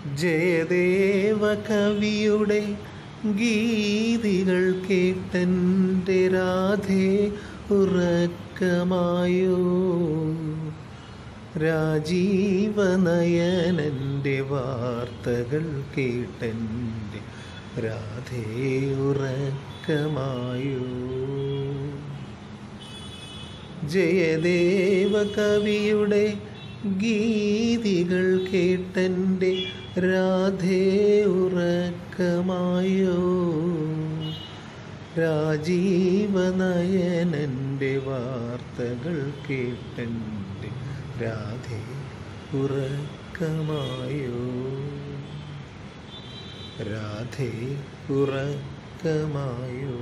ജയദേവ കവിയുടെ ഗീതികൾ കേട്ടെൻ്റെ രാധേ ഉറക്കമായോ രാജീവനയനൻ്റെ വാർത്തകൾ കേട്ടെൻ്റെ രാധേ ഉറക്കമായോ ജയദേവ കവിയുടെ ഗീതികൾ കേട്ടെൻ്റെ രാധേ ഉറക്കമായോ രാജീവനയനൻ്റെ വാർത്തകൾ കേട്ടെൻ്റെ രാധേ ഉറക്കമായോ രാധേ ഉറക്കമായോ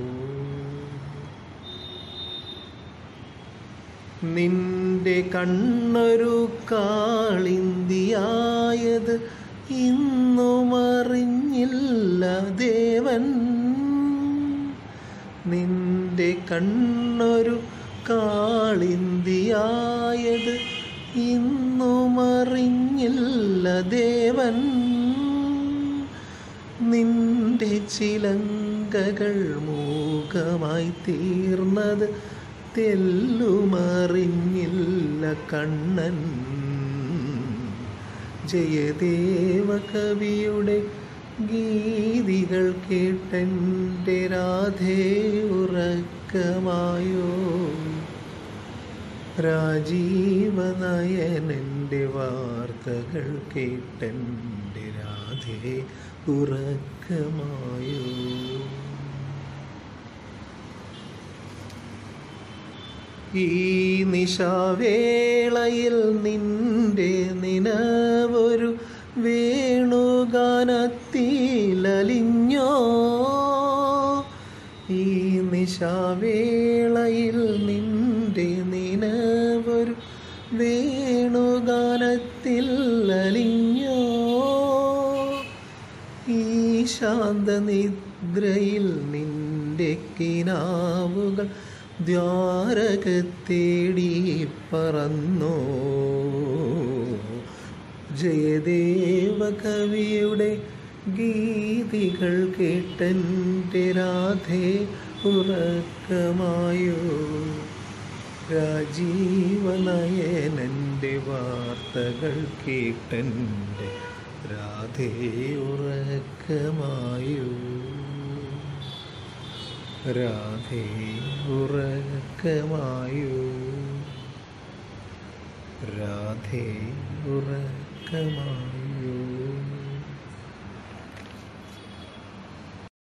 നിന്റെ കണ്ണൊരു കാളിന്തിയായത് ഇന്നും അറിഞ്ഞില്ല ദേവൻ നിന്റെ കണ്ണൊരു കാളിന്തിയായത് ഇന്നും അറിഞ്ഞില്ല ദേവൻ നിന്റെ ചിലങ്കകൾ മൂകമായി തീർന്നത് തെല്ലുമറിഞ്ഞില്ല കണ്ണൻ ജയദേവ കവിയുടെ ഗീതികൾ കേട്ടെൻ്റെ രാധേ ഉറക്കമായോ രാജീവനയനൻ്റെ വാർത്തകൾ കേട്ടെൻ്റെ രാധേ ഉറക്കമായോ ഈ നിശാവേളയിൽ നിന്റെ നിലവൊരു വേണുഗാനത്തിലലിഞ്ഞോ ഈ നിശാവേളയിൽ നിന്റെ നിലവൊരു വേണുഗാനത്തിൽ അലിഞ്ഞോ ഈ ശാന്തനിദ്രയിൽ നിന്റെ കിനാവുകൾ ദ്വാരകത്തേടി പറന്നോ ജയദേവ കവിയുടെ ഗീതികൾ കേട്ടെൻ്റെ രാധേ ഉറക്കമായോ രാജീവനയനൻ്റെ വാർത്തകൾ കേട്ടെൻ്റെ രാധേ ഉറക്കമായോ രാധേ ഉറക്കമായോ രാധേ ഉറക്കമായോ